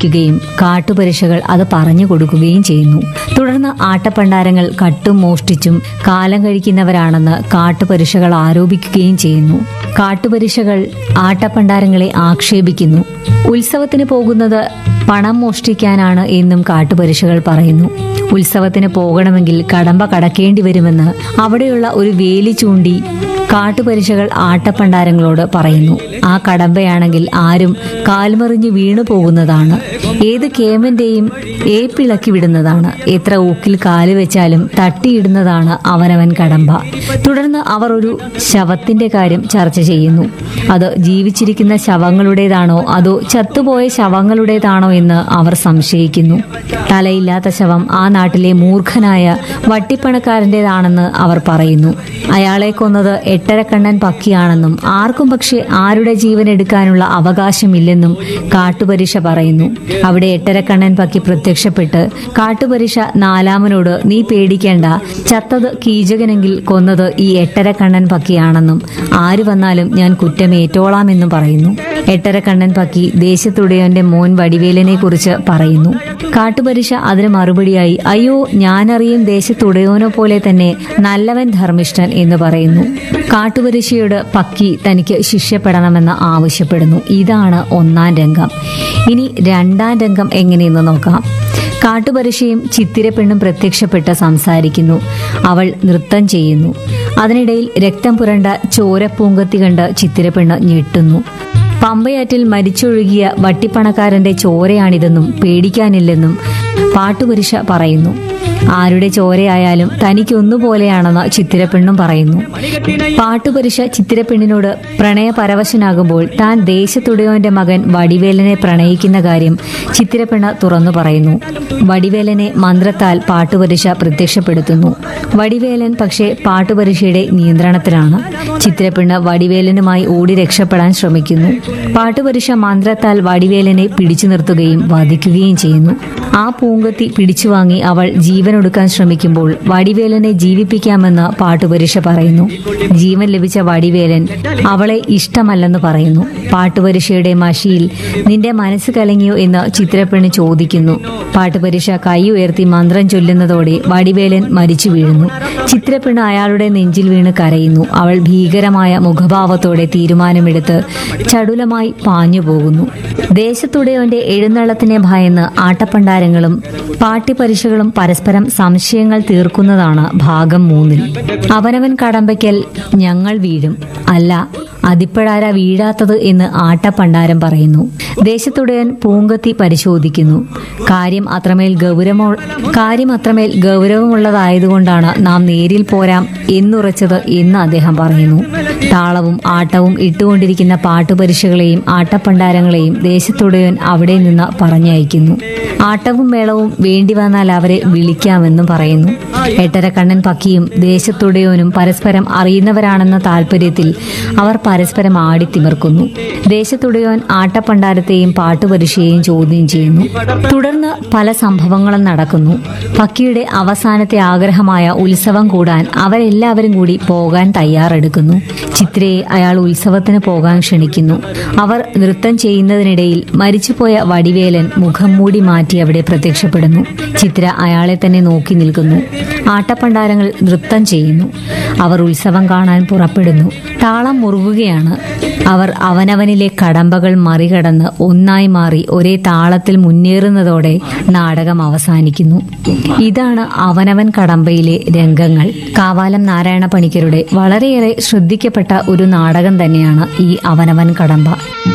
ചോദിക്കുകയും കാട്ടുപരിശകൾ അത് പറഞ്ഞു കൊടുക്കുകയും ചെയ്യുന്നു തുടർന്ന് ആട്ടപ്പണ്ടാരങ്ങൾ കട്ടും മോഷ്ടിച്ചും കാലം കഴിക്കുന്നവരാണെന്ന് കാട്ടുപരിശകൾ ആരോപിക്കുകയും ചെയ്യുന്നു കാട്ടുപരിശകൾ ആട്ടപ്പണ്ടാരങ്ങളെ ആക്ഷേപിക്കുന്നു ഉത്സവത്തിന് പോകുന്നത് പണം മോഷ്ടിക്കാനാണ് എന്നും കാട്ടുപരിശകൾ പറയുന്നു ഉത്സവത്തിന് പോകണമെങ്കിൽ കടമ്പ കടക്കേണ്ടി വരുമെന്ന് അവിടെയുള്ള ഒരു വേലി ചൂണ്ടി കാട്ടുപരിശകൾ ആട്ടപ്പണ്ടാരങ്ങളോട് പറയുന്നു ആ കടമ്പയാണെങ്കിൽ ആരും കാൽമറിഞ്ഞ് വീണു പോകുന്നതാണ് ഏത് കേമന്റെയും ഏപ്പിളക്കി വിടുന്നതാണ് എത്ര ഊക്കിൽ കാല് വെച്ചാലും തട്ടിയിടുന്നതാണ് അവനവൻ കടമ്പ തുടർന്ന് അവർ ഒരു ശവത്തിന്റെ കാര്യം ചർച്ച ചെയ്യുന്നു അത് ജീവിച്ചിരിക്കുന്ന ശവങ്ങളുടേതാണോ അതോ ചത്തുപോയ ശവങ്ങളുടേതാണോ എന്ന് അവർ സംശയിക്കുന്നു തലയില്ലാത്ത ശവം ആ നാട്ടിലെ മൂർഖനായ വട്ടിപ്പണക്കാരൻ്റെതാണെന്ന് അവർ പറയുന്നു അയാളെ കൊന്നത് എട്ടരക്കണ്ണൻ പക്കിയാണെന്നും ആർക്കും പക്ഷെ ആരുടെ ജീവൻ എടുക്കാനുള്ള അവകാശമില്ലെന്നും കാട്ടുപരിശ പറയുന്നു അവിടെ എട്ടരക്കണ്ണൻ പക്കി പ്രത്യക്ഷപ്പെട്ട് കാട്ടുപരിശ നാലാമനോട് നീ പേടിക്കേണ്ട ചത്തത് കീചകനെങ്കിൽ കൊന്നത് ഈ എട്ടരക്കണ്ണൻ പക്കിയാണെന്നും ആര് വന്നാലും ഞാൻ കുറ്റമേറ്റോളാമെന്നും പറയുന്നു എട്ടരക്കണ്ണൻ പക്കി ദേശത്തുടയന്റെ മോൻ വടിവേലനെ കുറിച്ച് പറയുന്നു കാട്ടുപരിശ അതിന് മറുപടിയായി അയ്യോ ഞാനറിയും ദേശത്തുടയോനെ പോലെ തന്നെ നല്ലവൻ ധർമ്മിഷ്ഠൻ എന്ന് പറയുന്നു കാട്ടുപരിശയോട് പക്കി തനിക്ക് ശിഷ്യപ്പെടണമെന്ന് ആവശ്യപ്പെടുന്നു ഇതാണ് ഒന്നാം രംഗം ഇനി രണ്ടാം രംഗം എങ്ങനെയെന്ന് നോക്കാം കാട്ടുപരിശയും ചിത്തിരപ്പെണ്ണും പ്രത്യക്ഷപ്പെട്ട് സംസാരിക്കുന്നു അവൾ നൃത്തം ചെയ്യുന്നു അതിനിടയിൽ രക്തം പുരണ്ട ചോരപ്പൂങ്കത്തി കണ്ട് ചിത്തിരപ്പെണ്ണ് ഞെട്ടുന്നു പമ്പയാറ്റിൽ മരിച്ചൊഴുകിയ വട്ടിപ്പണക്കാരന്റെ ചോരയാണിതെന്നും പേടിക്കാനില്ലെന്നും പാട്ടുപരിശ പറയുന്നു ആരുടെ ചോരയായാലും തനിക്ക് ഒന്നുപോലെയാണെന്ന് ചിത്തിരപ്പെണ്ണും പറയുന്നു പാട്ടുപരിശ ചിത്തിരപ്പെണ്ണിനോട് പ്രണയപരവശനാകുമ്പോൾ താൻ ദേശത്തുടയോന്റെ മകൻ വടിവേലനെ പ്രണയിക്കുന്ന കാര്യം ചിത്തിരപ്പെണ്ണ തുറന്നു പറയുന്നു വടിവേലനെ മന്ത്രത്താൽ പാട്ടുപരിശ പ്രത്യക്ഷപ്പെടുത്തുന്നു വടിവേലൻ പക്ഷേ പാട്ടുപരിശയുടെ നിയന്ത്രണത്തിലാണ് ചിത്തിരപ്പെണ്ണ് വടിവേലനുമായി ഓടി രക്ഷപ്പെടാൻ ശ്രമിക്കുന്നു പാട്ടുപരിശ മന്ത്രത്താൽ വടിവേലനെ പിടിച്ചു നിർത്തുകയും വധിക്കുകയും ചെയ്യുന്നു ആ പൂങ്കത്തി പിടിച്ചു വാങ്ങി അവൾ ജീവനൊടുക്കാൻ ശ്രമിക്കുമ്പോൾ വടിവേലനെ ജീവിപ്പിക്കാമെന്ന് പാട്ടുപരിശ പറയുന്നു ജീവൻ ലഭിച്ച വടിവേലൻ അവളെ ഇഷ്ടമല്ലെന്ന് പറയുന്നു പാട്ടുപരിശയുടെ മഷിയിൽ നിന്റെ മനസ്സ് കലങ്ങിയോ എന്ന് ചിത്രപ്പെണ്ണ് ചോദിക്കുന്നു പാട്ടുപരിശ കൈ ഉയർത്തി മന്ത്രം ചൊല്ലുന്നതോടെ വടിവേലൻ മരിച്ചു വീഴുന്നു ചിത്രപ്പെണ്ണ് അയാളുടെ നെഞ്ചിൽ വീണ് കരയുന്നു അവൾ ഭീകരമായ മുഖഭാവത്തോടെ തീരുമാനമെടുത്ത് ചടുലമായി പാഞ്ഞു പോകുന്നു ദേശത്തുടയവന്റെ എഴുന്നള്ളത്തിനെ ഭയന്ന് ആട്ടപ്പണ്ടാരങ്ങളും പാട്ടിപ്പരിശകളും പരസ്പരം സംശയങ്ങൾ തീർക്കുന്നതാണ് ഭാഗം മൂന്നിൽ അവനവൻ കടമ്പയ്ക്കൽ ഞങ്ങൾ വീഴും അല്ല അതിപ്പോഴാരാ വീഴാത്തത് എന്ന് ആട്ടപ്പണ്ടാരം പറയുന്നു ദേശത്തുടയൻ പൂങ്കത്തി പരിശോധിക്കുന്നു കാര്യം അത്രമേൽ ഗൗരവമോ കാര്യം അത്രമേൽ ഗൗരവമുള്ളതായതുകൊണ്ടാണ് നാം നേരിൽ പോരാം എന്നുറച്ചത് എന്ന് അദ്ദേഹം പറയുന്നു താളവും ആട്ടവും ഇട്ടുകൊണ്ടിരിക്കുന്ന പാട്ടുപരിശകളെയും ആട്ടപ്പണ്ടാരങ്ങളെയും ദേശത്തുടയൻ അവിടെ നിന്ന് പറഞ്ഞയക്കുന്നു ആട്ടവും മേളവും വേണ്ടി വന്നാൽ അവരെ വിളിക്കാമെന്നും പറയുന്നു എട്ടരക്കണ്ണൻ പക്കിയും ദേശത്തുടയോനും പരസ്പരം അറിയുന്നവരാണെന്ന താല്പര്യത്തിൽ അവർ പരസ്പരം ആടിത്തിമിർക്കുന്നു ദേശത്തുടയോൻ ആട്ടപ്പണ്ടാരത്തെയും പാട്ടുപരിശയെയും ചോദ്യം ചെയ്യുന്നു തുടർന്ന് പല സംഭവങ്ങളും നടക്കുന്നു പക്കിയുടെ അവസാനത്തെ ആഗ്രഹമായ ഉത്സവം കൂടാൻ അവരെല്ലാവരും കൂടി പോകാൻ തയ്യാറെടുക്കുന്നു ചിത്രയെ അയാൾ ഉത്സവത്തിന് പോകാൻ ക്ഷണിക്കുന്നു അവർ നൃത്തം ചെയ്യുന്നതിനിടയിൽ മരിച്ചുപോയ വടിവേലൻ മുഖം മൂടി മാറ്റി അവിടെ പ്രത്യക്ഷപ്പെടുന്നു ചിത്ര അയാളെ തന്നെ നോക്കി നിൽക്കുന്നു ആട്ടപ്പണ്ടാരങ്ങൾ നൃത്തം ചെയ്യുന്നു അവർ ഉത്സവം കാണാൻ പുറപ്പെടുന്നു താളം മുറുകുകയാണ് അവർ അവനവനിലെ കടമ്പകൾ മറികടന്ന് ഒന്നായി മാറി ഒരേ താളത്തിൽ മുന്നേറുന്നതോടെ നാടകം അവസാനിക്കുന്നു ഇതാണ് അവനവൻ കടമ്പയിലെ രംഗങ്ങൾ കാവാലം നാരായണ പണിക്കരുടെ വളരെയേറെ ശ്രദ്ധിക്കപ്പെട്ട ഒരു നാടകം തന്നെയാണ് ഈ അവനവൻ കടമ്പ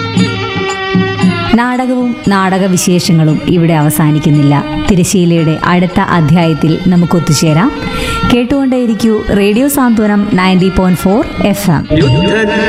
നാടകവും നാടകവിശേഷങ്ങളും ഇവിടെ അവസാനിക്കുന്നില്ല തിരശീലയുടെ അടുത്ത അധ്യായത്തിൽ നമുക്ക് ഒത്തുചേരാം കേട്ടുകൊണ്ടേയിരിക്കൂ radio Santhwanam ninety point four F M യുദ്ധ